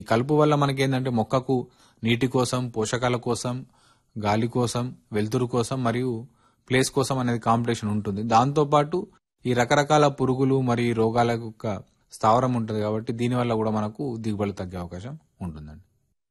కలుపు వల్ల మనకి ఏంటంటే మొక్కకు నీటి కోసం పోషకాల కోసం గాలి కోసం వెలుతురు కోసం మరియు ప్లేస్ కోసం అనేది కాంపిటీషన్ ఉంటుంది దాంతోపాటు ఈ రకరకాల పురుగులు మరియు రోగాల యొక్క స్థావరం ఉంటుంది కాబట్టి దీనివల్ల కూడా మనకు దిగుబడి తగ్గే అవకాశం ఉంటుందండి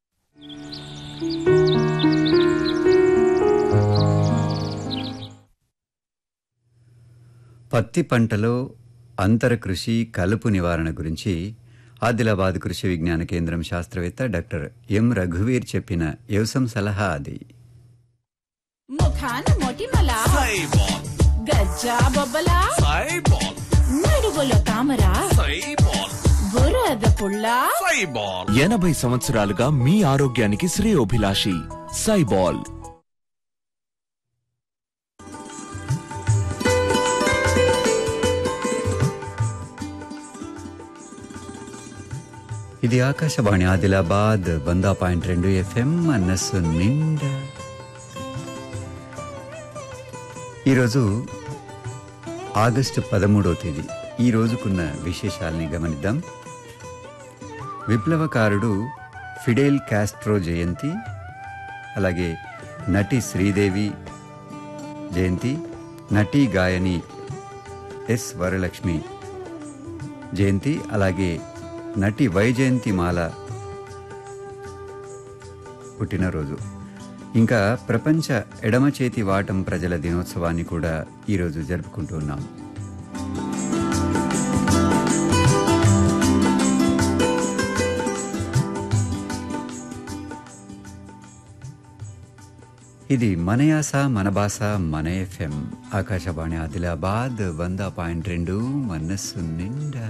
పత్తి పంటలో అంతర కృషి కలుపు నివారణ గురించి ఆదిలాబాద్ కృషి విజ్ఞాన కేంద్రం శాస్త్రవేత్త డాక్టర్ ఎం రఘువీర్ చెప్పిన వ్యవసం సలహా అది ముఖాన మొటిమల సైబాల్ గజ్జా బొబ్బల సైబాల్ నడువులో తామర సైబాల్ బురద పుల్ల సైబాల్ ఎనభై సంవత్సరాలుగా మీ ఆరోగ్యానికి శ్రేయోభిలాషి సైబాల్ ఇది ఆకాశవాణి ఆదిలాబాద్ వంద పాయింట్ రెండు ఎఫ్ఎం మనస్సు నిండా ఈరోజు ఆగస్టు పదమూడవ తేదీ ఈ రోజుకున్న విశేషాల్ని గమనిద్దాం విప్లవకారుడు ఫిడేల్ కాస్ట్రో జయంతి అలాగే నటి శ్రీదేవి జయంతి నటి గాయని ఎస్ వరలక్ష్మి జయంతి అలాగే నటి వైజయంతి మాల పుట్టినరోజు ఇంకా ప్రపంచ ఎడమ చేతి వాటం ప్రజల దినోత్సవాన్ని కూడా ఈరోజు జరుపుకుంటూ ఉన్నాం ఇది మన యాస మన భాష మన ఎఫ్ఎం ఆకాశవాణి ఆదిలాబాద్ వంద పాయింట్ రెండు మనస్సు నిండా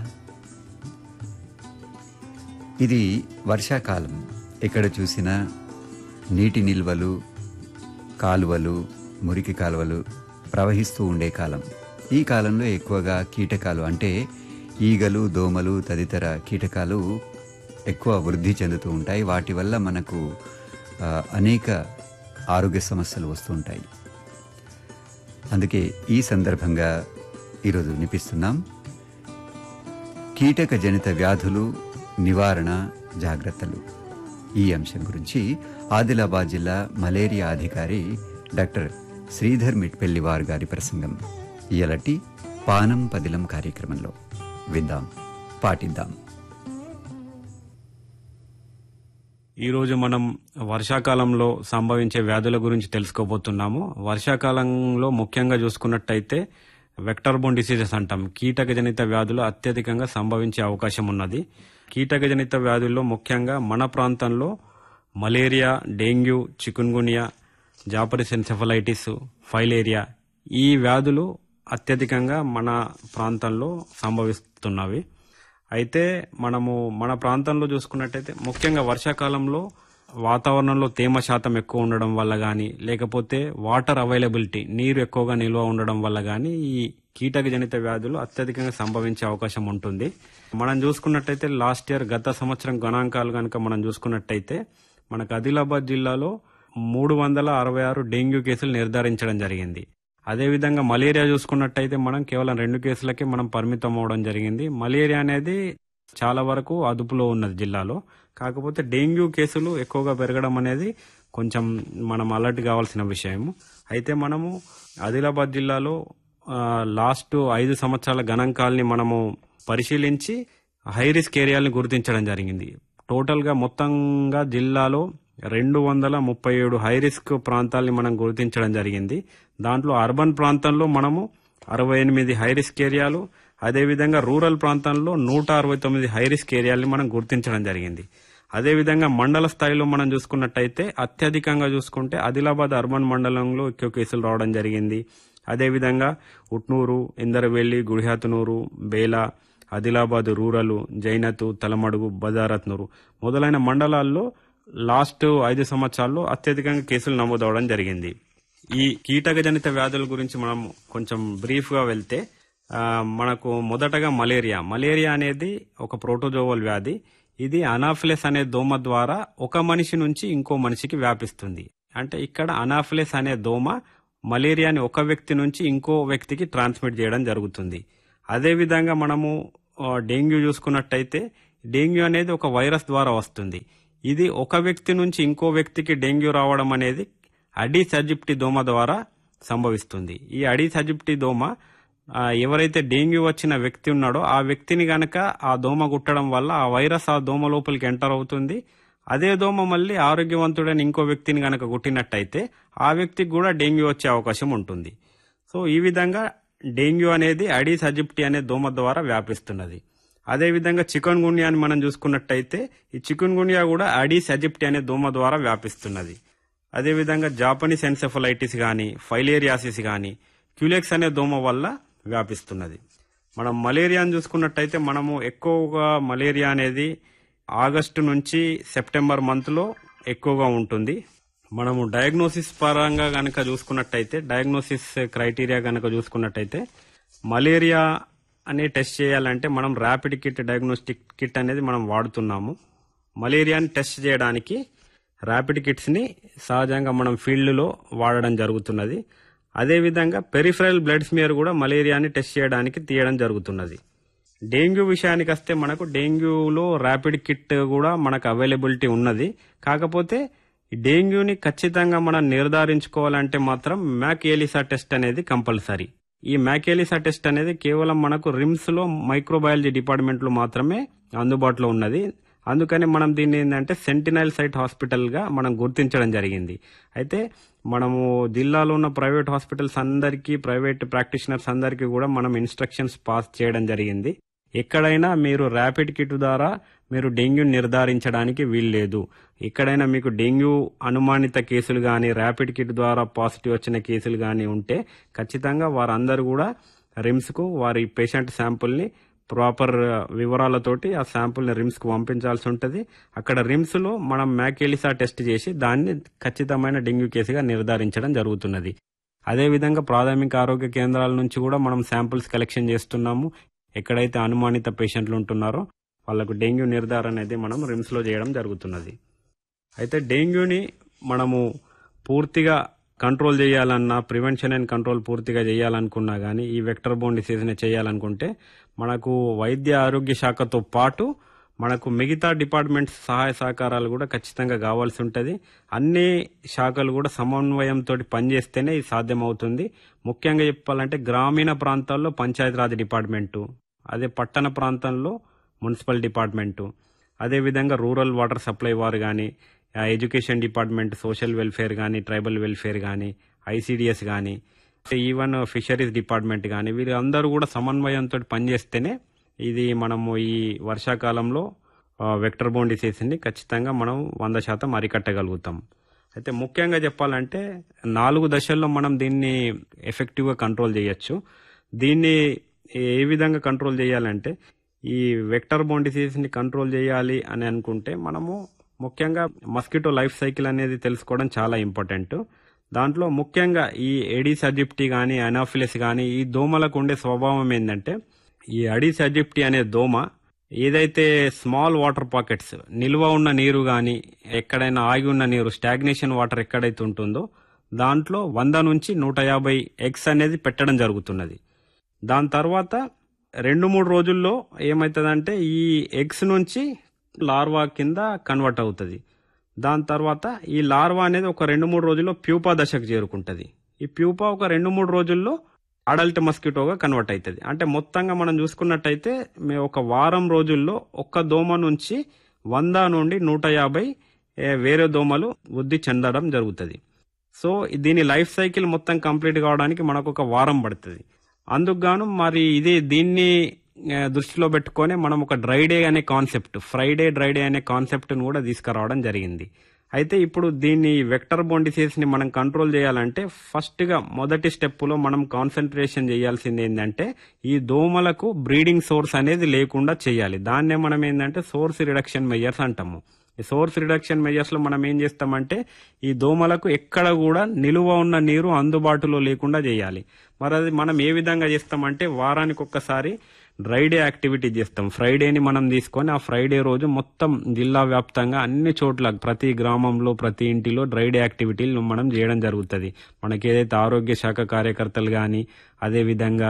ఇది వర్షాకాలం ఎక్కడ చూసినా నీటి నిల్వలు కాలువలు మురికి కాలువలు ప్రవహిస్తూ ఉండే కాలం ఈ కాలంలో ఎక్కువగా కీటకాలు అంటే ఈగలు దోమలు తదితర కీటకాలు ఎక్కువ వృద్ధి చెందుతూ ఉంటాయి వాటి వల్ల మనకు ఆ, అనేక ఆరోగ్య సమస్యలు వస్తుంటాయి అందుకే ఈ సందర్భంగా ఈరోజు వినిపిస్తున్నాం కీటక జనిత వ్యాధులు నివారణ జాగ్రత్తలు ఈ అంశం గురించి ఆదిలాబాద్ జిల్లా మలేరియా అధికారి డాక్టర్ శ్రీధర్ మిట్పెల్లివార్ గారి ప్రసంగం ఇయలటి పానం పదిలం కార్యక్రమంలో విందాం పాటిద్దాం ఈరోజు మనం వర్షాకాలంలో సంభవించే వ్యాధుల గురించి తెలుసుకోబోతున్నాము వర్షాకాలంలో ముఖ్యంగా చూసుకున్నట్టయితే వెక్టర్ బోన్ డిసీజెస్ అంటాం కీటకజనిత వ్యాధులు అత్యధికంగా సంభవించే అవకాశం ఉన్నది కీటకజనిత వ్యాధుల్లో ముఖ్యంగా మన ప్రాంతంలో malaria dengue chikungunya Japanese encephalitis filaria ఈ వ్యాధులు అత్యధికంగా మన ప్రాంతంలో సంభవిస్తున్నవి అయితే మనము మన ప్రాంతంలో చూసుకున్నట్టయితే ముఖ్యంగా వర్షాకాలంలో వాతావరణంలో తేమ శాతం ఎక్కువ ఉండడం వల్ల కానీ లేకపోతే వాటర్ అవైలబిలిటీ నీరు ఎక్కువగా నిల్వ ఉండడం వల్ల కానీ ఈ కీటకజనిత వ్యాధులు అత్యధికంగా సంభవించే అవకాశం ఉంటుంది మనం చూసుకున్నట్టయితే లాస్ట్ ఇయర్ గత సంవత్సరం గణాంకాలు కనుక మనం చూసుకున్నట్టయితే మనకు ఆదిలాబాద్ జిల్లాలో మూడు వందల అరవై ఆరు డెంగ్యూ కేసులు నిర్ధారించడం జరిగింది అదేవిధంగా మలేరియా చూసుకున్నట్టయితే మనం కేవలం రెండు కేసులకే మనం పరిమితం అవడం జరిగింది మలేరియా అనేది చాలా వరకు అదుపులో ఉన్నది జిల్లాలో కాకపోతే డెంగ్యూ కేసులు ఎక్కువగా పెరగడం అనేది కొంచెం మనం అలర్ట్ కావాల్సిన విషయం అయితే మనము ఆదిలాబాద్ జిల్లాలో ఆ, లాస్ట్ ఐదు సంవత్సరాల గణాంకాల్ని మనము పరిశీలించి హై రిస్క్ ఏరియాలను గుర్తించడం జరిగింది టోటల్గా మొత్తంగా జిల్లాలో రెండు వందల ముప్పై ఏడు హై రిస్క్ ప్రాంతాల్ని మనం గుర్తించడం జరిగింది దాంట్లో అర్బన్ ప్రాంతంలో మనము అరవై ఎనిమిది హై రిస్క్ ఏరియాలు అదేవిధంగా రూరల్ ప్రాంతంలో నూట అరవై తొమ్మిది హై రిస్క్ ఏరియాల్ని మనం గుర్తించడం జరిగింది అదేవిధంగా మండల స్థాయిలో మనం చూసుకున్నట్టయితే అత్యధికంగా చూసుకుంటే ఆదిలాబాద్ అర్బన్ మండలంలో ఎక్కువ కేసులు రావడం జరిగింది అదేవిధంగా ఉట్నూరు ఇందరవెల్లి గుడిహాతునూరు బేలా ఆదిలాబాద్ రూరల్ జైనతు తలమడుగు బజారత్నూరు మొదలైన మండలాల్లో లాస్ట్ ఐదు సంవత్సరాల్లో అత్యధికంగా కేసులు నమోదవడం జరిగింది ఈ కీటకజనిత వ్యాధుల గురించి మనం కొంచెం బ్రీఫ్ గా వెళ్తే ఆ, మనకు మొదటగా మలేరియా మలేరియా అనేది ఒక ప్రోటోజోవల్ వ్యాధి ఇది అనాఫిలెస్ అనే దోమ ద్వారా ఒక మనిషి నుంచి ఇంకో మనిషికి వ్యాపిస్తుంది అంటే ఇక్కడ అనాఫిలెస్ అనే దోమ మలేరియాని ఒక వ్యక్తి నుంచి ఇంకో వ్యక్తికి ట్రాన్స్మిట్ చేయడం జరుగుతుంది అదేవిధంగా మనము ఆ, డెంగ్యూ చూసుకున్నట్టయితే డెంగ్యూ అనేది ఒక వైరస్ ద్వారా వస్తుంది ఇది ఒక వ్యక్తి నుంచి ఇంకో వ్యక్తికి డెంగ్యూ రావడం అనేది అడీస్ అజిప్టి దోమ ద్వారా సంభవిస్తుంది ఈ అడీస్ అజిప్టి దోమ ఆ, ఎవరైతే డెంగ్యూ వచ్చిన వ్యక్తి ఉన్నాడో ఆ వ్యక్తిని గనక ఆ దోమ కుట్టడం వల్ల ఆ వైరస్ ఆ దోమ లోపలికి ఎంటర్ అవుతుంది అదే దోమ మళ్ళీ ఆరోగ్యవంతుడైన ఇంకో వ్యక్తిని గనక కుట్టినట్టయితే ఆ వ్యక్తికి కూడా డెంగ్యూ వచ్చే అవకాశం ఉంటుంది సో ఈ విధంగా డెంగ్యూ అనేది అడీస్ అజిప్టి అనే దోమ ద్వారా వ్యాపిస్తున్నది అదేవిధంగా చికెన్ గున్యాని మనం చూసుకున్నట్టయితే ఈ చికెన్ గున్యా కూడా అడీస్ అజిప్టి అనే దోమ ద్వారా వ్యాపిస్తున్నది అదేవిధంగా జాపనీస్ ఎన్సెఫలైటిస్ కానీ ఫైలేరియాసిస్ కానీ క్యూలెక్స్ అనే దోమ వల్ల వ్యాపిస్తున్నది మనం మలేరియాని చూసుకున్నట్టయితే మనము ఎక్కువగా మలేరియా అనేది ఆగస్టు నుంచి సెప్టెంబర్ మంత్లో ఎక్కువగా ఉంటుంది మనము డయాగ్నోసిస్ పరంగా గనక చూసుకున్నట్టయితే డయాగ్నోసిస్ క్రైటీరియా గనక చూసుకున్నట్టయితే మలేరియా అనే టెస్ట్ చేయాలంటే మనం ర్యాపిడ్ కిట్ డయాగ్నోస్టిక్ కిట్ అనేది మనం వాడుతున్నాము మలేరియాని టెస్ట్ చేయడానికి ర్యాపిడ్ కిట్స్ని సహజంగా మనం ఫీల్డ్లో వాడడం జరుగుతున్నది అదేవిధంగా పెరిఫరల్ బ్లడ్ స్మియర్ కూడా మలేరియాని టెస్ట్ చేయడానికి తీయడం జరుగుతున్నది డెంగ్యూ విషయానికి వస్తే మనకు డెంగ్యూలో ర్యాపిడ్ కిట్ కూడా మనకు అవైలబిలిటీ ఉన్నది కాకపోతే ఈ డెంగ్యూని ఖచ్చితంగా మనం నిర్ధారించుకోవాలంటే మాత్రం మ్యాక్ ఏలిసా టెస్ట్ అనేది కంపల్సరీ ఈ మ్యాక్ ఏలిసా టెస్ట్ అనేది కేవలం మనకు రిమ్స్ లో మైక్రోబయాలజీ డిపార్ట్మెంట్ లో మాత్రమే అందుబాటులో ఉన్నది అందుకని మనం దీన్ని ఏంటంటే సెంటినైల్ సైట్ హాస్పిటల్ గా మనం గుర్తించడం జరిగింది అయితే మనము జిల్లాలో ఉన్న ప్రైవేట్ హాస్పిటల్స్ అందరికీ ప్రైవేట్ ప్రాక్టీషనర్స్ అందరికీ కూడా మనం ఇన్స్ట్రక్షన్స్ పాస్ చేయడం జరిగింది ఎక్కడైనా మీరు ర్యాపిడ్ కిట్ ద్వారా మీరు డెంగ్యూ నిర్ధారించడానికి వీల్లేదు ఎక్కడైనా మీకు డెంగ్యూ అనుమానిత కేసులు కానీ ర్యాపిడ్ కిట్ ద్వారా పాజిటివ్ వచ్చిన కేసులు కానీ ఉంటే ఖచ్చితంగా వారందరూ కూడా రిమ్స్కు వారి పేషెంట్ శాంపుల్ని ప్రాపర్ వివరాలతోటి ఆ శాంపుల్ని రిమ్స్కు పంపించాల్సి ఉంటుంది అక్కడ రిమ్స్లో మనం మ్యాకెలిసా టెస్ట్ చేసి దాన్ని ఖచ్చితమైన డెంగ్యూ కేసుగా నిర్ధారించడం జరుగుతున్నది అదేవిధంగా ప్రాథమిక ఆరోగ్య కేంద్రాల నుంచి కూడా మనం శాంపుల్స్ కలెక్షన్ చేస్తున్నాము ఎక్కడైతే అనుమానిత పేషెంట్లు ఉంటున్నారో వాళ్ళకు డెంగ్యూ నిర్ధారణ అనేది మనం రిమ్స్లో చేయడం జరుగుతున్నది అయితే డెంగ్యూని మనము పూర్తిగా కంట్రోల్ చేయాలన్నా ప్రివెన్షన్ అండ్ కంట్రోల్ పూర్తిగా చేయాలనుకున్నా కానీ ఈ వెక్టర్ బోన్ డిసీజ్ని చేయాలనుకుంటే మనకు వైద్య ఆరోగ్య శాఖతో పాటు మనకు మిగతా డిపార్ట్మెంట్స్ సహాయ సహకారాలు కూడా ఖచ్చితంగా కావాల్సి ఉంటుంది అన్ని శాఖలు కూడా సమన్వయంతో పనిచేస్తేనే ఇది సాధ్యమవుతుంది ముఖ్యంగా చెప్పాలంటే గ్రామీణ ప్రాంతాల్లో పంచాయతీరాజ్ డిపార్ట్మెంటు అదే పట్టణ ప్రాంతంలో మున్సిపల్ డిపార్ట్మెంటు అదేవిధంగా రూరల్ వాటర్ సప్లై వారు కానీ ఎడ్యుకేషన్ డిపార్ట్మెంట్ సోషల్ వెల్ఫేర్ కానీ ట్రైబల్ వెల్ఫేర్ కానీ ఐసీడిఎస్ కానీ ఈవెన్ ఫిషరీస్ డిపార్ట్మెంట్ కానీ వీరందరూ కూడా సమన్వయంతో పనిచేస్తేనే ఇది మనము ఈ వర్షాకాలంలో వెక్టర్ బోన్ డిసీజ్ని ఖచ్చితంగా మనం వంద శాతం అరికట్టగలుగుతాం అయితే ముఖ్యంగా చెప్పాలంటే నాలుగు దశల్లో మనం దీన్ని ఎఫెక్టివ్గా కంట్రోల్ చేయొచ్చు దీన్ని ఏ విధంగా కంట్రోల్ చేయాలంటే ఈ వెక్టర్ బోన్ డిసీజ్ని కంట్రోల్ చేయాలి అని అనుకుంటే మనము ముఖ్యంగా మస్కిటో లైఫ్ సైకిల్ అనేది తెలుసుకోవడం చాలా ఇంపార్టెంట్ దాంట్లో ముఖ్యంగా ఈ ఎడీస్ అజిప్టి కానీ అనాఫిలిస్ కానీ ఈ దోమలకు ఉండే స్వభావం ఏంటంటే ఈ అడీస్ అజిప్టి అనే దోమ ఏదైతే స్మాల్ వాటర్ పాకెట్స్ నిల్వ ఉన్న నీరు కానీ ఎక్కడైనా ఆగి ఉన్న నీరు స్టాగ్నేషన్ వాటర్ ఎక్కడైతే ఉంటుందో దాంట్లో వంద నుంచి నూట యాభై ఎగ్స్ అనేది పెట్టడం జరుగుతున్నది దాని తర్వాత రెండు మూడు రోజుల్లో ఏమవుతుందంటే ఈ ఎగ్స్ నుంచి లార్వా కింద కన్వర్ట్ అవుతుంది దాని తర్వాత ఈ లార్వా అనేది ఒక రెండు మూడు రోజుల్లో ప్యూపా దశకు చేరుకుంటుంది ఈ ప్యూపా ఒక రెండు మూడు రోజుల్లో అడల్ట్ మస్కిటోగా కన్వర్ట్ అవుతుంది అంటే మొత్తంగా మనం చూసుకున్నట్టయితే మేము ఒక వారం రోజుల్లో ఒక్క దోమ నుంచి వంద నుండి నూట యాభై ఏ, వేరే దోమలు వృద్ధి చెందడం జరుగుతుంది సో దీని లైఫ్ సైకిల్ మొత్తం కంప్లీట్ కావడానికి మనకు ఒక వారం పడుతుంది అందుకు గాను మరి ఇది దీన్ని ఆ, దృష్టిలో పెట్టుకొని మనం ఒక డ్రై డే అనే కాన్సెప్ట్ ఫ్రైడే డ్రై డే అనే కాన్సెప్ట్ను కూడా తీసుకురావడం జరిగింది అయితే ఇప్పుడు దీన్ని వెక్టర్ బోన్ డిసీజ్ ని మనం కంట్రోల్ చేయాలంటే ఫస్ట్ గా మొదటి స్టెప్ లో మనం కాన్సన్ట్రేషన్ చేయాల్సింది ఏంటంటే ఈ దోమలకు బ్రీడింగ్ సోర్స్ అనేది లేకుండా చేయాలి దాన్నే మనం ఏంటంటే సోర్స్ రిడక్షన్ మెజర్స్ అంటాము ఈ సోర్స్ రిడక్షన్ మెజర్స్ లో మనం ఏం చేస్తామంటే ఈ దోమలకు ఎక్కడ కూడా నిలువ ఉన్న నీరు అందుబాటులో లేకుండా చేయాలి మరి అది మనం ఏ విధంగా చేస్తామంటే వారానికి ఒక్కసారి డ్రై డే యాక్టివిటీ చేస్తాం ఫ్రైడేని మనం తీసుకొని ఆ ఫ్రైడే రోజు మొత్తం జిల్లా వ్యాప్తంగా అన్ని చోట్ల ప్రతి గ్రామంలో ప్రతి ఇంటిలో డ్రై డే యాక్టివిటీలు మనం చేయడం జరుగుతుంది మనకి ఏదైతే ఆరోగ్య శాఖ కార్యకర్తలు కానీ అదేవిధంగా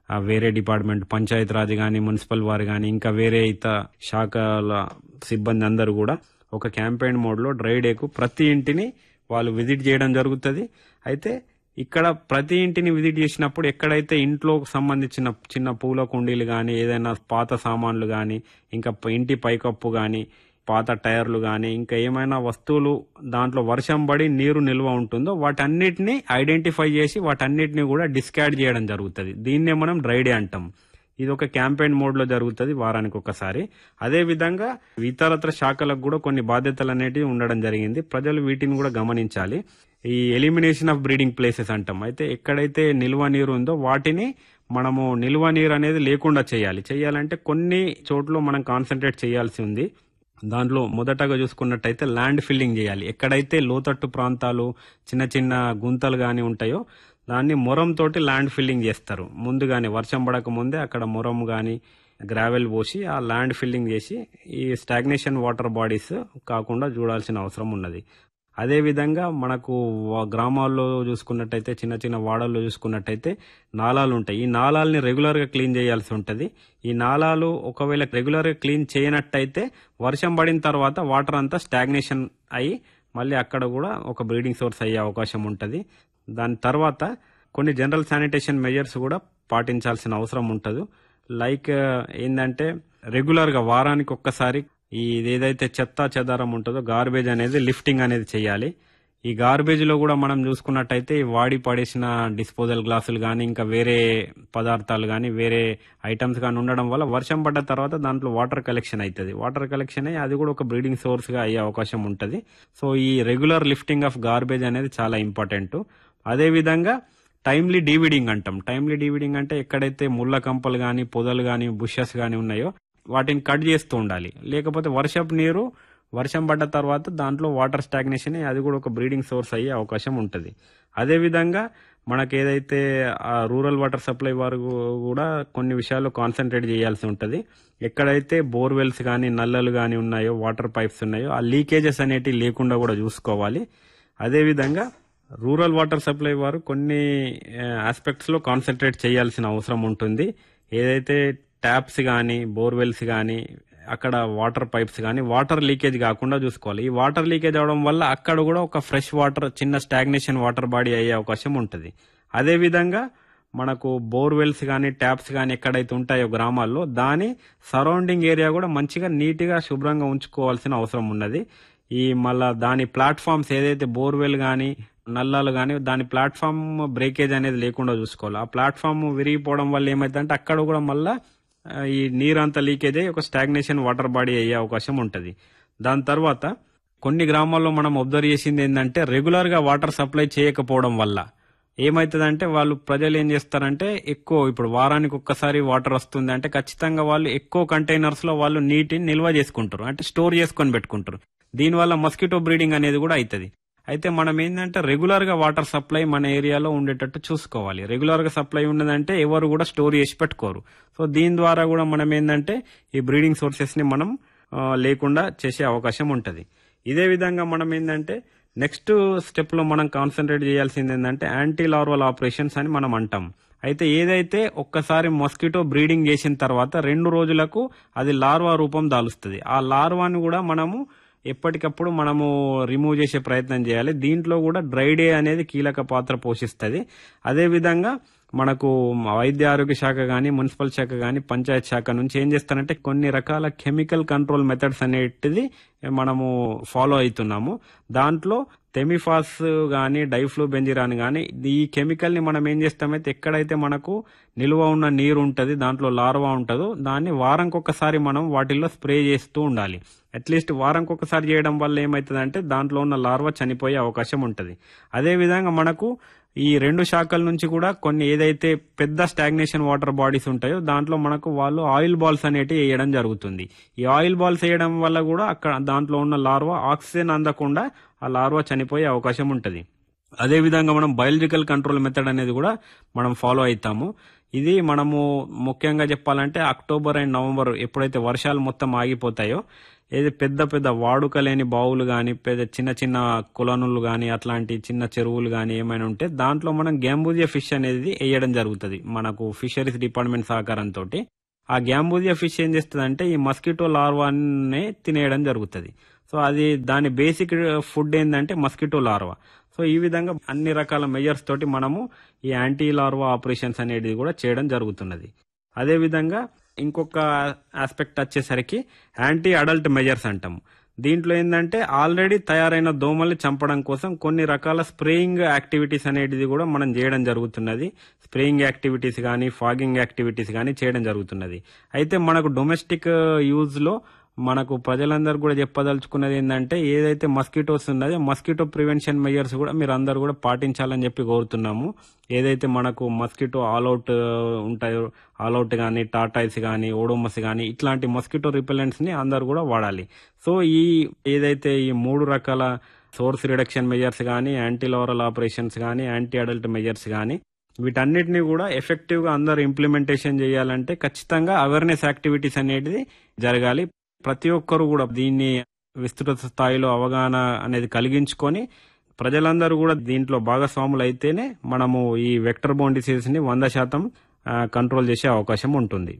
ఆ వేరే డిపార్ట్మెంట్ పంచాయత్ రాజ్ కానీ మున్సిపల్ వారు కానీ ఇంకా వేరే ఇతర శాఖల సిబ్బంది అందరూ కూడా ఒక క్యాంపెయిన్ మోడ్లో డ్రై డేకు ప్రతి ఇంటిని వాళ్ళు విజిట్ చేయడం జరుగుతుంది అయితే ఇక్కడ ప్రతి ఇంటిని విజిట్ చేసినప్పుడు ఎక్కడైతే ఇంట్లో సంబంధించిన చిన్న పూల కుండీలు కానీ ఏదైనా పాత సామాన్లు కానీ ఇంకా ప- ఇంటి పైకప్పు కానీ పాత టైర్లు కానీ ఇంకా ఏమైనా వస్తువులు దాంట్లో వర్షం పడి నీరు నిల్వ ఉంటుందో వాటన్నిటిని ఐడెంటిఫై చేసి వాటన్నిటిని కూడా డిస్కార్డ్ చేయడం జరుగుతుంది దీన్నే మనం డ్రై డే అంటాం ఇది ఒక క్యాంపెయిన్ మోడ్ లో జరుగుతుంది వారానికి ఒకసారి అదే విధంగా ఇతరత్ర శాఖలకు కూడా కొన్ని బాధ్యతలు అనేటివి ఉండడం జరిగింది ప్రజలు వీటిని కూడా గమనించాలి ఈ ఎలిమినేషన్ ఆఫ్ బ్రీడింగ్ ప్లేసెస్ అంటాం అయితే ఎక్కడైతే నిల్వ నీరు ఉందో వాటిని మనము నిల్వ నీరు అనేది లేకుండా చేయాలి చేయాలంటే కొన్ని చోట్ల మనం కాన్సన్ట్రేట్ చేయాల్సి ఉంది దాంట్లో మొదటగా చూసుకున్నట్టయితే ల్యాండ్ ఫిల్లింగ్ చేయాలి ఎక్కడైతే లోతట్టు ప్రాంతాలు చిన్న చిన్న గుంతలు కానీ ఉంటాయో దాన్ని మొరం తోటి ల్యాండ్ ఫిల్లింగ్ చేస్తారు ముందుగానే వర్షం పడక ముందే అక్కడ మొరం కానీ గ్రావెల్ పోసి ఆ ల్యాండ్ ఫిల్లింగ్ చేసి ఈ స్టాగ్నేషన్ వాటర్ బాడీస్ కాకుండా చూడాల్సిన అవసరం ఉన్నది అదే విధంగా మనకు వా- గ్రామాల్లో చూసుకున్నట్టయితే చిన్న చిన్న వాడల్లో చూసుకున్నట్టయితే నాలాలు ఉంటాయి ఈ నాలాల్ని రెగ్యులర్ గా క్లీన్ చేయాల్సి ఉంటది ఈ నాలాలు ఒకవేళ రెగ్యులర్ గా క్లీన్ చేయనట్టయితే వర్షం పడిన తర్వాత వాటర్ అంతా స్టాగ్నేషన్ అయ్యి మళ్ళీ అక్కడ కూడా ఒక బ్రీడింగ్ సోర్స్ అయ్యే అవకాశం ఉంటది దాని తర్వాత కొన్ని జనరల్ శానిటేషన్ మెజర్స్ కూడా పాటించాల్సిన అవసరం ఉంటుంది లైక్ ఏంటంటే రెగ్యులర్ గా వారానికి ఒక్కసారి ఈ ఏదైతే చెత్త చెదారం ఉంటుందో గార్బేజ్ అనేది లిఫ్టింగ్ అనేది చేయాలి ఈ గార్బేజ్ లో కూడా మనం చూసుకున్నట్టయితే ఈ వాడి పడేసిన డిస్పోజల్ గ్లాసులు కానీ ఇంకా వేరే పదార్థాలు కానీ వేరే ఐటమ్స్ కానీ ఉండడం వల్ల వర్షం పడ్డ తర్వాత దాంట్లో వాటర్ కలెక్షన్ అవుతుంది వాటర్ కలెక్షన్ అయ్యి అది కూడా ఒక బ్రీడింగ్ సోర్స్ గా అయ్యే అవకాశం ఉంటుంది సో ఈ రెగ్యులర్ లిఫ్టింగ్ ఆఫ్ గార్బేజ్ అనేది చాలా ఇంపార్టెంట్ అదే విధంగా టైమ్లీ డీవిడింగ్ అంటాం టైమ్లీ డీవిడింగ్ అంటే ఎక్కడైతే ముళ్ళ కంపలు కానీ పొదలు కానీ బుషెస్ కానీ ఉన్నాయో వాటిని కట్ చేస్తూ ఉండాలి లేకపోతే వర్షపు నీరు వర్షం పడ్డ తర్వాత దాంట్లో వాటర్ స్టాగ్నేషన్ అది కూడా ఒక బ్రీడింగ్ సోర్స్ అయ్యే అవకాశం ఉంటుంది అదే విధంగా మనకి ఏదైతే ఆ రూరల్ వాటర్ సప్లై వారు కూడా కొన్ని విషయాల్లో కాన్సన్ట్రేట్ చేయాల్సి ఉంటుంది ఎక్కడైతే బోర్వెల్స్ కానీ నల్లలు కానీ ఉన్నాయో వాటర్ పైప్స్ ఉన్నాయో ఆ లీకేజెస్ అనేటివి లేకుండా కూడా చూసుకోవాలి అదే విధంగా రూరల్ వాటర్ సప్లై వారు కొన్ని ఆస్పెక్ట్స్ లో కాన్సన్ట్రేట్ చేయాల్సిన అవసరం ఉంటుంది ఏదైతే ట్యాప్స్ కానీ బోర్వెల్స్ కానీ అక్కడ వాటర్ పైప్స్ కానీ వాటర్ లీకేజ్ కాకుండా చూసుకోవాలి ఈ వాటర్ లీకేజ్ అవడం వల్ల అక్కడ కూడా ఒక ఫ్రెష్ వాటర్ చిన్న స్టాగ్నేషన్ వాటర్ బాడీ అయ్యే అవకాశం ఉంటుంది అదే విధంగా మనకు బోర్వెల్స్ కానీ ట్యాప్స్ కానీ ఎక్కడైతే ఉంటాయో గ్రామాల్లో దాని సరౌండింగ్ ఏరియా కూడా మంచిగా నీట్గా శుభ్రంగా ఉంచుకోవాల్సిన అవసరం ఉన్నది ఈ మళ్ళా దాని ప్లాట్ఫామ్స్ ఏదైతే బోర్వెల్ కానీ నల్లాలు కానీ దాని ప్లాట్ఫామ్ బ్రేకేజ్ అనేది లేకుండా చూసుకోవాలి ఆ ప్లాట్ఫామ్ విరిగిపోవడం వల్ల ఏమైందంటే అక్కడ కూడా మళ్ళా ఆ, ఈ నీరంతా లీకేజ్ అయ్యి ఒక స్టాగ్నేషన్ వాటర్ బాడీ అయ్యే అవకాశం ఉంటుంది దాని తర్వాత కొన్ని గ్రామాల్లో మనం అబ్జర్వ్ చేసింది ఏంటంటే రెగ్యులర్ గా వాటర్ సప్లై చేయకపోవడం వల్ల ఏమైతుందంటే వాళ్ళు ప్రజలు ఏం చేస్తారంటే ఎక్కువ ఇప్పుడు వారానికి ఒక్కసారి వాటర్ వస్తుంది అంటే ఖచ్చితంగా వాళ్ళు ఎక్కువ కంటైనర్స్ లో వాళ్ళు నీటిని నిల్వ చేసుకుంటారు అంటే స్టోర్ చేసుకొని పెట్టుకుంటారు దీనివల్ల మస్కిటో బ్రీడింగ్ అనేది కూడా అవుతుంది అయితే మనం ఏంటంటే రెగ్యులర్ గా వాటర్ సప్లై మన ఏరియాలో ఉండేటట్టు చూసుకోవాలి రెగ్యులర్ గా సప్లై ఉన్నదంటే ఎవరు కూడా స్టోర్ చేసి పెట్టుకోరు సో దీని ద్వారా కూడా మనం ఏంటంటే ఈ బ్రీడింగ్ సోర్సెస్ ని మనం ఆ, లేకుండా చేసే అవకాశం ఉంటది ఇదే విధంగా మనం ఏంటంటే నెక్స్ట్ స్టెప్ లో మనం కాన్సన్ట్రేట్ చేయాల్సింది ఏంటంటే యాంటీ లార్వల్ ఆపరేషన్స్ అని మనం అంటాం అయితే ఏదైతే ఒక్కసారి మస్కిటో బ్రీడింగ్ చేసిన తర్వాత రెండు రోజులకు అది లార్వా రూపం దాలుస్తుంది ఆ లార్వాని కూడా మనము ఎప్పటికప్పుడు మనము రిమూవ్ చేసే ప్రయత్నం చేయాలి దీంట్లో కూడా డ్రై డే అనేది కీలక పాత్ర పోషిస్తుంది అదే విధంగా మనకు వైద్య ఆరోగ్య శాఖ కానీ మున్సిపల్ శాఖ కానీ పంచాయత్ శాఖ నుంచి ఏం చేస్తారంటే కొన్ని రకాల కెమికల్ కంట్రోల్ మెథడ్స్ అనేటిది మనము ఫాలో అవుతున్నాము దాంట్లో తెమిఫాస్ కానీ డైఫ్లూ బెంజిరాన్ కానీ ఈ కెమికల్ ని మనం ఏం చేస్తామైతే ఎక్కడైతే మనకు నిల్వ ఉన్న నీరు ఉంటుంది దాంట్లో లార్వా ఉంటుందో దాన్ని వారంకొకసారి మనం వాటిల్లో స్ప్రే చేస్తూ ఉండాలి అట్లీస్ట్ వారంకొకసారి చేయడం వల్ల ఏమవుతుందంటే దాంట్లో ఉన్న లార్వా చనిపోయే అవకాశం ఉంటుంది అదే విధంగా మనకు ఈ రెండు శాఖల నుంచి కూడా కొన్ని ఏదైతే పెద్ద స్టాగ్నేషన్ వాటర్ బాడీస్ ఉంటాయో దాంట్లో మనకు వాళ్ళు ఆయిల్ బాల్స్ అనేటివి వేయడం జరుగుతుంది ఈ ఆయిల్ బాల్స్ వేయడం వల్ల కూడా అక్కడ దాంట్లో ఉన్న లార్వా ఆక్సిజన్ అందకుండా ఆ లార్వా చనిపోయే అవకాశం ఉంటుంది అదే విధంగా మనం బయాలజికల్ కంట్రోల్ మెథడ్ అనేది కూడా మనం ఫాలో అవుతాము ఇది మనము ముఖ్యంగా చెప్పాలంటే అక్టోబర్ అండ్ నవంబర్ ఎప్పుడైతే వర్షాలు మొత్తం ఆగిపోతాయో ఏది పెద్ద పెద్ద వాడుక లేని బావులు కానీ పెద్ద చిన్న చిన్న కులనులు కానీ అట్లాంటి చిన్న చెరువులు కానీ ఏమైనా ఉంటే దాంట్లో మనం గ్యాంబూజియా ఫిష్ అనేది వేయడం జరుగుతుంది మనకు ఫిషరీస్ డిపార్ట్మెంట్ సహకారంతో ఆ గ్యాంబూజియా ఫిష్ ఏం చేస్తుంది ఈ మస్కిటో లార్వానే తినేయడం జరుగుతుంది సో అది దాని బేసిక్ ఫుడ్ ఏంటంటే మస్కిటో లార్వా సో ఈ విధంగా అన్ని రకాల మెజర్స్ తోటి మనము ఈ యాంటీ లార్వా ఆపరేషన్స్ అనేది కూడా చేయడం జరుగుతున్నది అదే విధంగా ఇంకొక ఆస్పెక్ట్ వచ్చేసరికి యాంటీ అడల్ట్ మెజర్స్ అంటాము దీంట్లో ఏంటంటే ఆల్రెడీ తయారైన దోమల్ని చంపడం కోసం కొన్ని రకాల స్ప్రేయింగ్ యాక్టివిటీస్ అనేది కూడా మనం చేయడం జరుగుతున్నది స్ప్రేయింగ్ యాక్టివిటీస్ కానీ ఫాగింగ్ యాక్టివిటీస్ కానీ చేయడం జరుగుతున్నది అయితే మనకు డొమెస్టిక్ యూజ్ లో మనకు ప్రజలందరూ కూడా చెప్పదలుచుకున్నది ఏంటంటే ఏదైతే మస్కిటోస్ ఉన్నదో మస్కిటో ప్రివెన్షన్ మెజర్స్ కూడా మీరు అందరు కూడా పాటించాలని చెప్పి కోరుతున్నాము ఏదైతే మనకు మస్కిటో ఆల్అవుట్ ఉంటాయో ఆల్అవుట్ కానీ టాటాయిస్ కానీ ఓడోమస్ కానీ ఇట్లాంటి మస్కిటో రిపెలెంట్స్ ని అందరు కూడా వాడాలి సో ఈ ఏదైతే ఈ మూడు రకాల సోర్స్ రిడక్షన్ మెజర్స్ కానీ యాంటీ లోరల్ ఆపరేషన్స్ కానీ యాంటీ అడల్ట్ మెజర్స్ కానీ వీటన్నిటిని కూడా ఎఫెక్టివ్ గా అందరు ఇంప్లిమెంటేషన్ చేయాలంటే ఖచ్చితంగా అవేర్నెస్ యాక్టివిటీస్ అనేది జరగాలి ప్రతి ఒక్కరు కూడా దీన్ని విస్తృత స్థాయిలో అవగాహన అనేది కలిగించుకొని ప్రజలందరూ కూడా దీంట్లో భాగస్వాములు అయితేనే మనము ఈ వెక్టర్ బోన్ డిసీజ్ ని వంద శాతం ఆ, కంట్రోల్ చేసే అవకాశం ఉంటుంది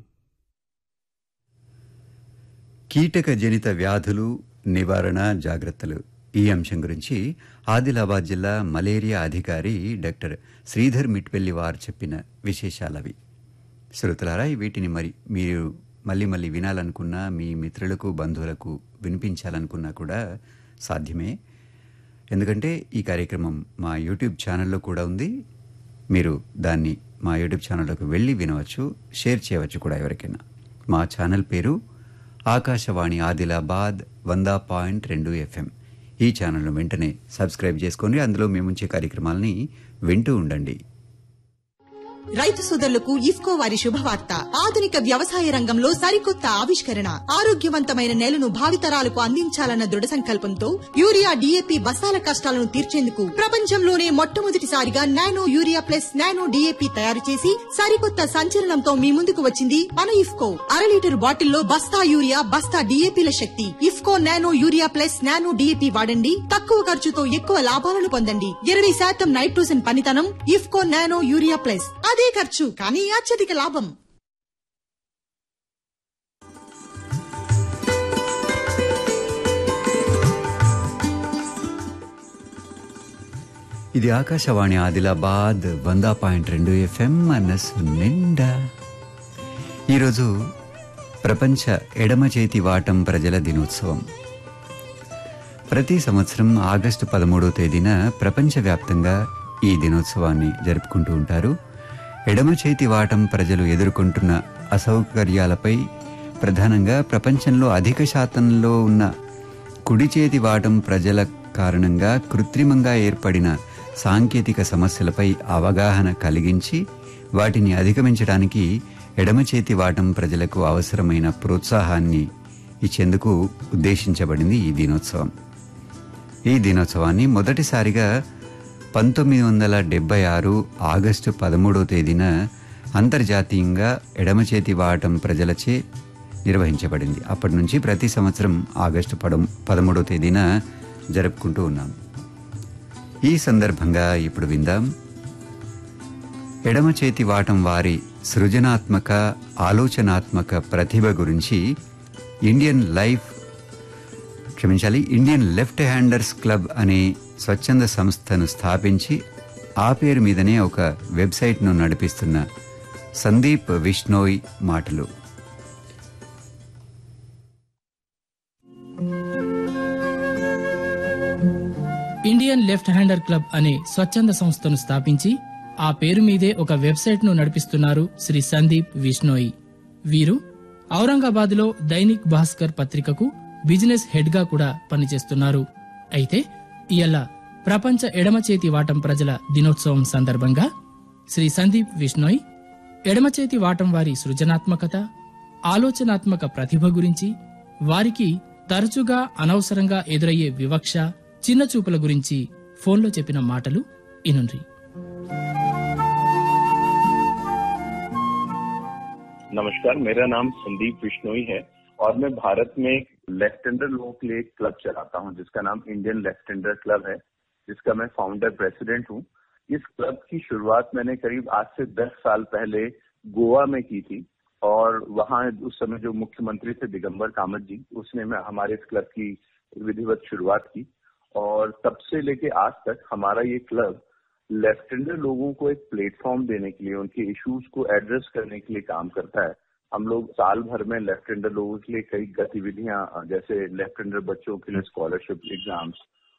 కీటక జనిత వ్యాధులు నివారణ జాగ్రత్తలు ఈ అంశం గురించి ఆదిలాబాద్ జిల్లా మలేరియా అధికారి డాక్టర్ శ్రీధర్ మిట్వెల్లి వారు చెప్పిన విశేషాలవి శ్రోతలారా వీటిని మరి మీరు మళ్ళీ మళ్ళీ వినాలనుకున్నా మీ మిత్రులకు బంధువులకు వినిపించాలనుకున్నా కూడా సాధ్యమే ఎందుకంటే ఈ కార్యక్రమం మా యూట్యూబ్ ఛానల్లో కూడా ఉంది మీరు దాన్ని మా యూట్యూబ్ ఛానల్లోకి వెళ్ళి వినవచ్చు షేర్ చేయవచ్చు కూడా ఎవరికైనా మా ఛానల్ పేరు ఆకాశవాణి ఆదిలాబాద్ వంద పాయింట్ రెండు ఎఫ్ఎం ఈ ఛానల్ను వెంటనే సబ్స్క్రైబ్ చేసుకొని అందులో మేముంచే కార్యక్రమాలని వింటూ ఉండండి రైతు సోదరులకు ఇఫ్కో వారి శుభవార్త ఆధునిక వ్యవసాయ రంగంలో సరికొత్త ఆవిష్కరణ ఆరోగ్యవంతమైన నేలను భావితరాలకు అందించాలన్న దృఢ సంకల్పంతో యూరియా డీఏపీ బస్తాల కష్టాలను తీర్చేందుకు ప్రపంచంలోనే మొట్టమొదటిసారిగా nano urea plus nano DAP తయారు చేసి సరికొత్త సంచలనంతో మీ ముందుకు వచ్చింది మన ఇఫ్కో అర లీటర్ బాటిల్లో బస్తా యూరియా బస్తా డీఏపీల శక్తి IFFCO nano urea plus nano DAP వాడండి తక్కువ ఖర్చుతో ఎక్కువ లాభాలను పొందండి ఇరవై శాతం నైట్రోజన్ పనితనం ఇఫ్కో నానో యూరియా ప్లస్ అదే ఖర్చు కానీ అత్యధిక లాభం ఇది ఆకాశవాణి ఆదిలాబాద్ వంద పాయింట్ రెండు ఎఫ్ఎం మనసు నిండా ఈరోజు ప్రపంచ ఎడమ చేతి వాటం ప్రజల దినోత్సవం ప్రతి సంవత్సరం ఆగస్టు పదమూడవ తేదీన ప్రపంచవ్యాప్తంగా ఈ దినోత్సవాన్ని జరుపుకుంటూ ఉంటారు ఎడమ చేతి వాటం ప్రజలు ఎదుర్కొంటున్న అసౌకర్యాలపై ప్రధానంగా ప్రపంచంలో అధిక శాతంలో ఉన్న కుడి చేతి వాటం ప్రజల కారణంగా కృత్రిమంగా ఏర్పడిన సాంకేతిక సమస్యలపై అవగాహన కలిగించి వాటిని అధిగమించడానికి ఎడమ చేతి వాటం ప్రజలకు అవసరమైన ప్రోత్సాహాన్ని ఇచ్చేందుకు ఉద్దేశించబడింది ఈ దినోత్సవం ఈ దినోత్సవాన్ని మొదటిసారిగా పంతొమ్మిది వందల డెబ్బై ఆరు ఆగస్టు పదమూడవ తేదీన అంతర్జాతీయంగా ఎడమ చేతి వాటం ప్రజలచే నిర్వహించబడింది అప్పటి నుంచి ప్రతి సంవత్సరం ఆగస్టు పదం పదమూడవ తేదీన జరుపుకుంటూ ఉన్నాం ఈ సందర్భంగా ఇప్పుడు విందాం ఎడమ చేతి వాటం వారి సృజనాత్మక ఆలోచనాత్మక ప్రతిభ గురించి ఇండియన్ లైఫ్ క్షమించాలి ఇండియన్ లెఫ్ట్ హ్యాండర్స్ క్లబ్ అనే స్వచ్ఛంద సంస్థను స్థాపించి ఆ పేరు మీదనే ఒక వెబ్సైట్ను నడిపిస్తున్న సందీప్ విష్ణోయ్ మాటలు ఇండియన్ లెఫ్ట్ హ్యాండర్ క్లబ్ అనే స్వచ్ఛంద సంస్థను స్థాపించి ఆ పేరు మీదే ఒక వెబ్సైట్ ను నడిపిస్తున్నారు శ్రీ సందీప్ విష్ణోయి వీరు ఔరంగాబాద్ లో దైనిక్ భాస్కర్ పత్రికకు బిజినెస్ హెడ్ గా కూడా పనిచేస్తున్నారు అయితే ఇయల్ల ప్రపంచ ఎడమ చేతి వాటం ప్రజల దినోత్సవం సందర్భంగా శ్రీ సందీప్ విష్ణోయ్ ఎడమ చేతి వాటం వారి సృజనాత్మకత ఆలోచనాత్మక ప్రతిభ గురించి వారికి తరచుగా అనవసరంగా ఎదురయ్యే వివక్ష చిన్న చూపుల గురించి ఫోన్లో చెప్పిన మాటలు ఇనుండ్రి नमस्कार मेरा नाम संदीप बिश्नोई है और मैं भारत में एक लेफ्ट हैंडर लोगों के लिए एक क्लब चलाता हूं जिसका नाम इंडियन लेफ्ट हैंडर क्लब है जिसका मैं फाउंडर प्रेसिडेंट हूं इस क्लब की शुरुआत मैंने करीब आज से 10 साल पहले गोवा में की थी और वहां उस समय जो मुख्यमंत्री थे दिगंबर कामत जी उसने मैं हमारे इस क्लब की विधिवत शुरुआत की और तब से लेके आज तक हमारा ये क्लब लेफ्ट हैंडर लोगों को एक प्लेटफॉर्म देने के लिए उनके इश्यूज को एड्रेस करने के लिए काम करता है हम लोग साल भर में लेफ्ट हैंडर लोगों के लिए कई गतिविधियां जैसे लेफ्ट हैंडर बच्चों के लिए स्कॉलरशिप एग्जाम्स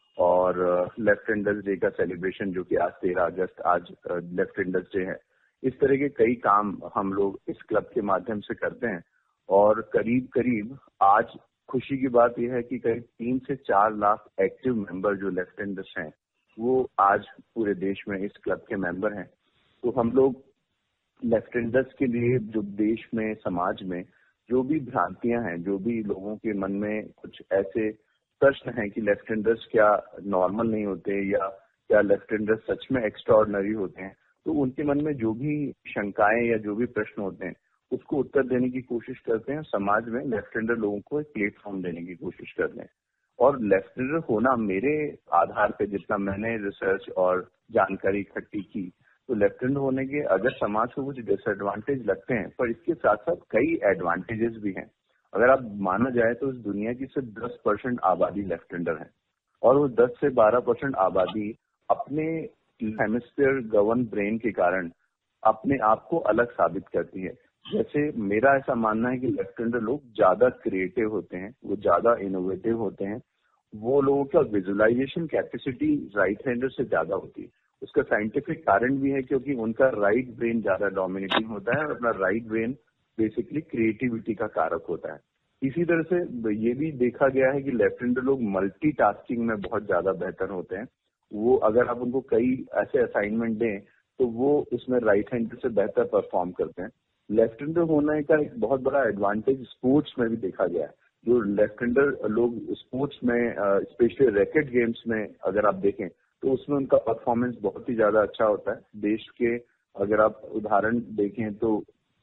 और लेफ्ट हैंडर्स डे का सेलिब्रेशन जो कि आज तेरह अगस्त आज लेफ्ट हैंडर्स डे है इस तरह के कई काम हम लोग इस क्लब के माध्यम से करते हैं और करीब करीब आज खुशी की बात यह है कि करीब तीन से चार लाख एक्टिव मेंबर जो लेफ्ट हैंडर्स हैं वो आज पूरे देश में इस क्लब के मेंबर हैं तो हम लोग लेफ्ट हैंडर्स के लिए जो देश में समाज में जो भी भ्रांतियां हैं जो भी लोगों के मन में कुछ ऐसे प्रश्न हैं कि लेफ्ट हैंडर्स क्या नॉर्मल नहीं होते या क्या लेफ्ट हैंडर्स सच में एक्स्ट्रॉर्डनरी होते हैं तो उनके मन में जो भी शंकाएं या जो भी प्रश्न होते हैं उसको उत्तर देने की कोशिश करते हैं समाज में लेफ्ट हैंडर लोगों को एक प्लेटफॉर्म देने की कोशिश करते हैं और लेफ्ट हैंडर होना मेरे आधार पे जितना मैंने रिसर्च और जानकारी इकट्ठी की तो लेफ्ट हैंड होने के अगर समाज को कुछ डिसएडवांटेज लगते हैं पर इसके साथ साथ कई एडवांटेजेस भी हैं अगर आप माना जाए तो इस दुनिया की सिर्फ दस परसेंट आबादी लेफ्ट हैंडर है और वो दस से बारह परसेंट आबादी अपने हेमिस्फीयर गवर्न ब्रेन के कारण अपने आप को अलग साबित करती है जैसे मेरा ऐसा मानना है कि लेफ्ट हैंडर लोग ज्यादा क्रिएटिव होते हैं वो ज्यादा इनोवेटिव होते हैं वो लोगों का विजुअलाइजेशन कैपेसिटी राइट हैंडर से ज्यादा होती है उसका साइंटिफिक कारण भी है क्योंकि उनका राइट ब्रेन ज्यादा डोमिनेटिंग होता है और अपना राइट ब्रेन बेसिकली क्रिएटिविटी का कारक होता है इसी तरह से ये भी देखा गया है कि लेफ्ट हैंडर लोग मल्टीटास्किंग में बहुत ज्यादा बेहतर होते हैं वो अगर आप उनको कई ऐसे असाइनमेंट दें तो वो उसमें राइट हैंडर से बेहतर परफॉर्म करते हैं लेफ्ट हैंडर होने का एक बहुत बड़ा एडवांटेज स्पोर्ट्स में भी देखा गया है जो लेफ्ट हैंडर लोग स्पोर्ट्स में स्पेशली रैकेट गेम्स में अगर आप देखें तो उसमें उनका परफॉर्मेंस बहुत ही ज्यादा अच्छा होता है देश के अगर आप उदाहरण देखें तो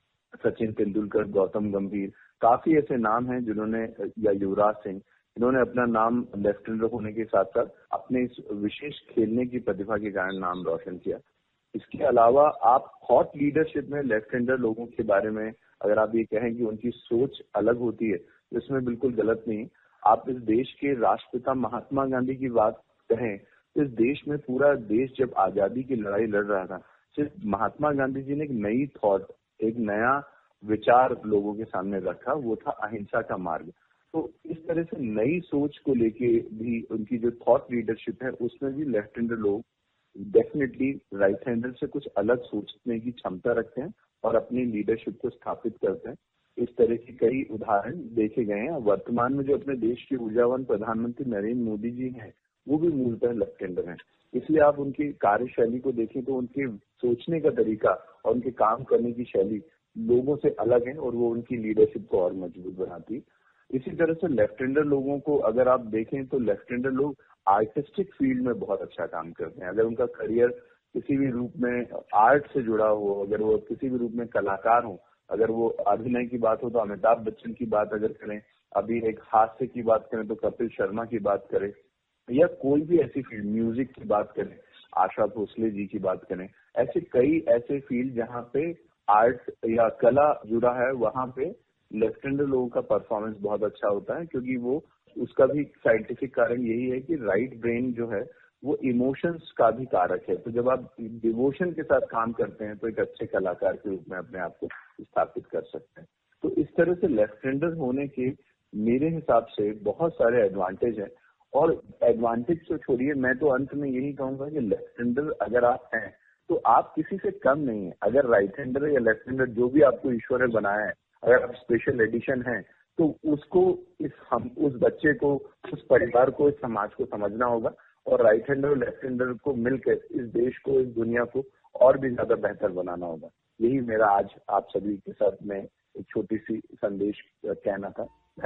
सचिन तेंदुलकर गौतम गंभीर काफी ऐसे नाम हैं जिन्होंने या युवराज सिंह इन्होंने अपना नाम लेफ्ट हैंडर होने के साथ साथ अपने इस विशेष खेलने की प्रतिभा के कारण नाम रोशन किया इसके अलावा आप थॉट लीडरशिप में लेफ्ट हैंडर लोगों के बारे में अगर आप ये कहें कि उनकी सोच अलग होती है तो इसमें बिल्कुल गलत नहीं आप इस देश के राष्ट्रपिता महात्मा गांधी की बात कहें तो इस देश में पूरा देश जब आजादी की लड़ाई लड़ रहा था सिर्फ महात्मा गांधी जी ने एक नई थॉट एक नया विचार लोगों के सामने रखा वो था अहिंसा का मार्ग तो इस तरह से नई सोच को लेके भी उनकी जो थॉट लीडरशिप है उसमें भी लेफ्ट हैंडर लोग डेफिनेटली राइट हैंडर से कुछ अलग सोचने की क्षमता रखते हैं और अपनी लीडरशिप को स्थापित करते हैं इस तरह की कई उदाहरण देखे गए हैं वर्तमान में जो अपने देश के ऊर्जावान प्रधानमंत्री नरेंद्र मोदी जी हैं वो भी मूलतः लेफ्ट हैंडर हैं इसलिए आप उनकी कार्यशैली को देखें तो उनके सोचने का तरीका और उनके काम करने की शैली लोगों से अलग है और वो उनकी लीडरशिप को और मजबूत बनाती इसी तरह से लेफ्ट हैंडर लोगों को अगर आप देखें तो लेफ्ट हैंडर लोग आर्टिस्टिक फील्ड में बहुत अच्छा काम करते हैं अगर उनका करियर किसी भी रूप में आर्ट से जुड़ा हो अगर वो किसी भी रूप में कलाकार हो अगर वो अभिनय की बात हो तो अमिताभ बच्चन की बात अगर करें अभी एक हास्य की बात करें तो कपिल शर्मा की बात करें या कोई भी ऐसी फील्ड म्यूजिक की बात करें आशा भोसले जी की बात करें ऐसे कई ऐसे फील्ड जहाँ पे आर्ट या कला जुड़ा है वहां पे लेफ्ट हैंडर लोगों का परफॉर्मेंस बहुत अच्छा होता है क्योंकि वो उसका भी साइंटिफिक कारण यही है कि राइट ब्रेन जो है वो इमोशंस का भी कारक है तो जब आप डिवोशन के साथ काम करते हैं तो एक अच्छे कलाकार के रूप में अपने आप को स्थापित कर सकते हैं तो इस तरह से लेफ्ट हैंडर होने के मेरे हिसाब से बहुत सारे एडवांटेज हैं और एडवांटेज तो छोड़िए मैं तो अंत में यही कहूंगा कि लेफ्ट हैंडर अगर आप हैं तो आप किसी से कम नहीं है अगर राइट हैंडर या लेफ्ट हैंडर जो भी आपको ईश्वर ने बनाया है अगर आप स्पेशल एडिशन हैं तो उसको इस हम उस बच्चे को उस परिवार को इस समाज को समझना होगा और राइट हैंडर और लेफ्ट हैंडर को मिलकर इस देश को इस दुनिया को और भी ज्यादा बेहतर बनाना होगा यही मेरा आज आप सभी के साथ में एक छोटी सी संदेश कहना था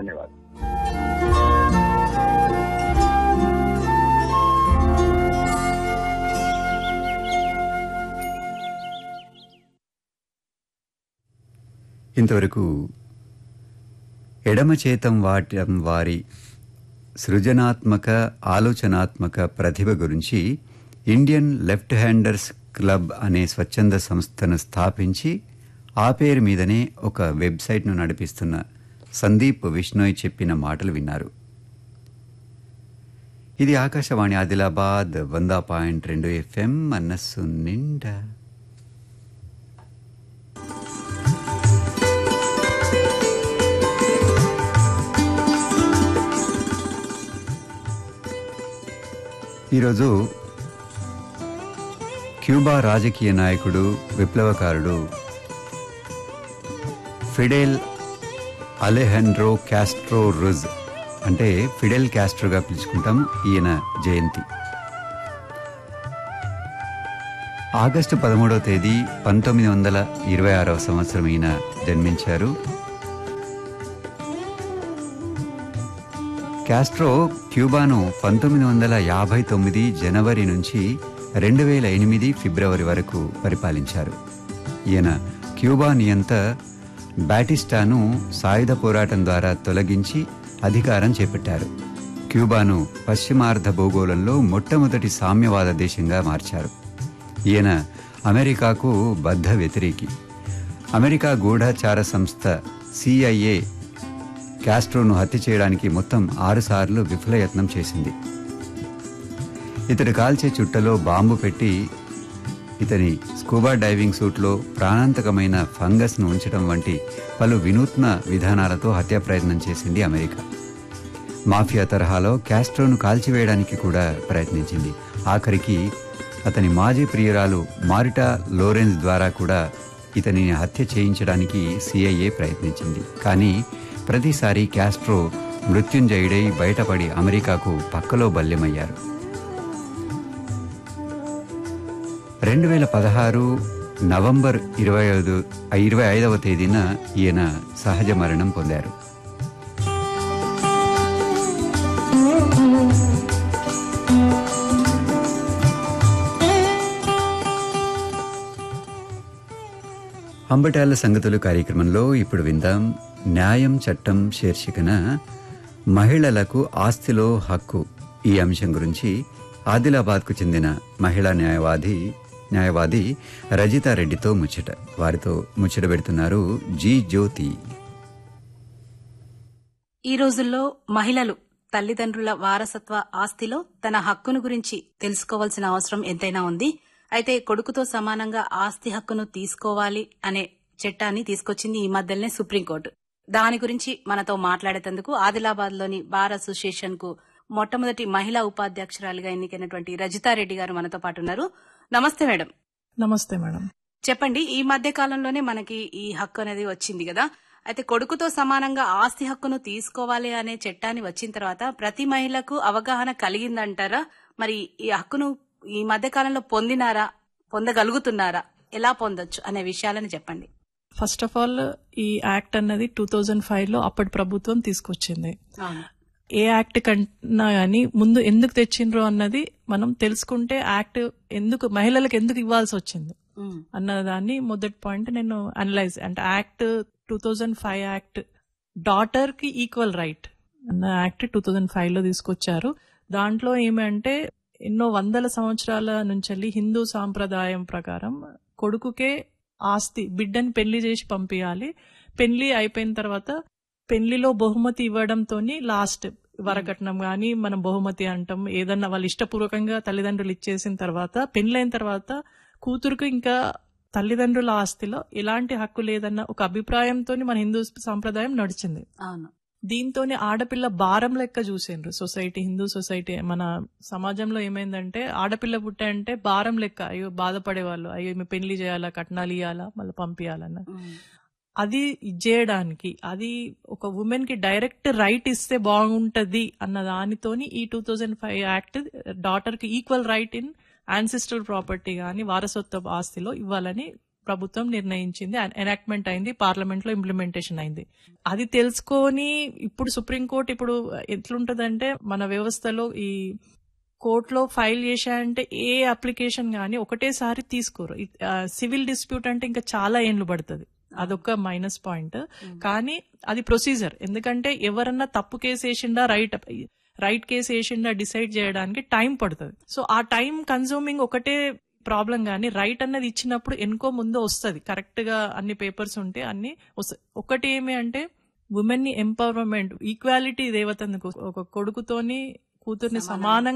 धन्यवाद ఇంతవరకు ఎడమ చేతం వాటం వారి సృజనాత్మక ఆలోచనాత్మక ప్రతిభ గురించి ఇండియన్ లెఫ్ట్ హ్యాండర్స్ క్లబ్ అనే స్వచ్ఛంద సంస్థను స్థాపించి ఆ పేరు మీదనే ఒక వెబ్సైట్ను నడిపిస్తున్న సందీప్ విష్ణోయ్ చెప్పిన మాటలు విన్నారు ఇది ఆకాశవాణి ఆదిలాబాద్ వంద పాయింట్ రెండు ఎఫ్ఎం మనస్సు నిండా ఈరోజు క్యూబా రాజకీయ నాయకుడు విప్లవకారుడు ఫిడెల్ అలెహండ్రో క్యాస్ట్రో రుజ్ అంటే ఫిడెల్ క్యాస్ట్రోగా పిలుచుకుంటాం ఈయన జయంతి ఆగస్టు పదమూడవ తేదీ పంతొమ్మిది వందల ఇరవై ఆరవ సంవత్సరం ఈయన జన్మించారు క్యాస్ట్రో క్యూబాను పంతొమ్మిది వందల యాభై తొమ్మిది జనవరి నుంచి రెండు వేల ఎనిమిది ఫిబ్రవరి వరకు పరిపాలించారు ఈయన క్యూబా నియంత బాటిస్టాను సాయుధ పోరాటం ద్వారా తొలగించి అధికారం చేపట్టారు క్యూబాను పశ్చిమార్ధ భూగోళంలో మొట్టమొదటి సామ్యవాద దేశంగా మార్చారు ఈయన అమెరికాకు బద్ధ వ్యతిరేకి అమెరికా గూఢచార సంస్థ సిఐఏ క్యాస్ట్రోను హత్య చేయడానికి మొత్తం ఆరుసార్లు విఫలయత్నం చేసింది ఇతడు కాల్చే చుట్టలో బాంబు పెట్టి ఇతని స్కూబా డైవింగ్ సూట్లో ప్రాణాంతకమైన ఫంగస్ను ఉంచడం వంటి పలు వినూత్న విధానాలతో హత్యా ప్రయత్నం చేసింది అమెరికా మాఫియా తరహాలో క్యాస్ట్రోను కాల్చివేయడానికి కూడా ప్రయత్నించింది ఆఖరికి అతని మాజీ ప్రియురాలు మారిటా లోరెన్స్ ద్వారా కూడా ఇతనిని హత్య చేయించడానికి సిఐఏ ప్రయత్నించింది కానీ ప్రతిసారి క్యాస్ట్రో మృత్యుంజయుడై బయటపడి అమెరికాకు పక్కలో బల్యమయ్యారు రెండు వేల పదహారు నవంబర్ ఇరవై ఐదు ఇరవై ఐదవ తేదీన ఈయన సహజ మరణం పొందారు అంబటాల సంగతులు కార్యక్రమంలో ఇప్పుడు విందాం న్యాయం చట్టం శీర్షికన మహిళలకు ఆస్తిలో హక్కు ఈ అంశం గురించి ఆదిలాబాద్కు చెందిన మహిళా న్యాయవాది న్యాయవాది రజితారెడ్డితో ముచ్చట వారితో ముచ్చట పెడుతున్నారు జీ జ్యోతి ఈ రోజుల్లో మహిళలు తల్లిదండ్రుల వారసత్వ ఆస్తిలో తన హక్కును గురించి తెలుసుకోవాల్సిన అవసరం ఎంతైనా ఉంది అయితే కొడుకుతో సమానంగా ఆస్తి హక్కును తీసుకోవాలి అనే చట్టాన్ని తీసుకొచ్చింది ఈ మధ్యలోనే సుప్రీంకోర్టు దాని గురించి మనతో మాట్లాడేందుకు ఆదిలాబాద్ లోని బార్ అసోసియేషన్ కు మొట్టమొదటి మహిళా ఉపాధ్యక్షురాలిగా ఎన్నికైనటువంటి రజితారెడ్డి గారు మనతో పాటు ఉన్నారు నమస్తే మేడం నమస్తే మేడం చెప్పండి ఈ మధ్య కాలంలోనే మనకి ఈ హక్కు అనేది వచ్చింది కదా అయితే కొడుకుతో సమానంగా ఆస్తి హక్కును తీసుకోవాలి అనే చట్టాన్ని వచ్చిన తర్వాత ప్రతి మహిళకు అవగాహన కలిగిందంటారా మరి ఈ హక్కును ఈ మధ్య కాలంలో పొందినారా పొందగలుగుతున్నారా ఎలా పొందొచ్చు అనే విషయాలను చెప్పండి ఫస్ట్ ఆఫ్ ఆల్ ఈ యాక్ట్ అన్నది టూ థౌజండ్ ఫైవ్ లో అప్పటి ప్రభుత్వం తీసుకొచ్చింది ఏ యాక్ట్ కన్నా కానీ ముందు ఎందుకు తెచ్చిండ్రు అన్నది మనం తెలుసుకుంటే యాక్ట్ ఎందుకు మహిళలకు ఎందుకు ఇవ్వాల్సి వచ్చింది అన్న దాన్ని మొదటి పాయింట్ నేను అనలైజ్ అంటే act two thousand five act daughter కి ఈక్వల్ రైట్ అన్న యాక్ట్ టూ థౌజండ్ ఫైవ్ లో తీసుకొచ్చారు దాంట్లో ఏమంటే ఎన్నో వందల సంవత్సరాల నుంచి హిందూ సాంప్రదాయం ప్రకారం కొడుకుకే ఆస్తి బిడ్డని పెళ్లి చేసి పంపించాలి పెళ్లి అయిపోయిన తర్వాత పెళ్లిలో బహుమతి ఇవ్వడంతో లాస్ట్ వరకట్నం గాని మనం బహుమతి అంటాం ఏదన్నా వాళ్ళు ఇష్టపూర్వకంగా తల్లిదండ్రులు ఇచ్చేసిన తర్వాత పెళ్లైన తర్వాత కూతురుకు ఇంకా తల్లిదండ్రుల ఆస్తిలో ఎలాంటి హక్కు లేదన్న ఒక అభిప్రాయంతో మన హిందూ సాంప్రదాయం నడిచింది అవును దీంతోనే ఆడపిల్ల భారం లెక్క చూసిండ్రు సొసైటీ హిందూ సొసైటీ మన సమాజంలో ఏమైందంటే ఆడపిల్ల పుట్టే అంటే భారం లెక్క అయ్యో బాధపడేవాళ్ళు అయ్యో ఈమె పెళ్లి చేయాలా కట్నాలు ఇవ్వాలా మళ్ళీ పంపించాలన్న అది చేయడానికి అది ఒక ఉమెన్ కి డైరెక్ట్ రైట్ ఇస్తే బాగుంటది అన్న దానితోని ఈ two thousand five act daughter కి equal right in ancestor property గాని వారసత్వ ఆస్తిలో ఇవ్వాలని ప్రభుత్వం నిర్ణయించింది ఎనాక్ట్మెంట్ అయింది పార్లమెంట్ లో ఇంప్లిమెంటేషన్ అయింది అది తెలుసుకొని ఇప్పుడు సుప్రీంకోర్టు ఇప్పుడు ఎట్లుంటదంటే మన వ్యవస్థలో ఈ కోర్టులో ఫైల్ చేశాయంటే ఏ అప్లికేషన్ గానీ ఒకటేసారి తీసుకోరు సివిల్ డిస్ప్యూట్ అంటే ఇంకా చాలా ఏండ్లు పడుతుంది అదొక మైనస్ పాయింట్ కానీ అది ప్రొసీజర్ ఎందుకంటే ఎవరన్నా తప్పు కేసు వేసిండా రైట్ రైట్ కేసు వేసిండా డిసైడ్ చేయడానికి టైం పడుతుంది సో ఆ టైం కన్సూమింగ్ ఒకటే ప్రాబ్లం కానీ రైట్ అన్నది ఇచ్చినప్పుడు ఎన్కో ముందు వస్తుంది కరెక్ట్ గా అన్ని పేపర్స్ ఉంటే అన్ని వస్తాయి ఒకటి ఏమి అంటే ఉమెన్ ని ఎంపవర్మెంట్ ఈక్వాలిటీ దేవతందుకు ఒక కొడుకుతోని కూతుర్ని సమానంగా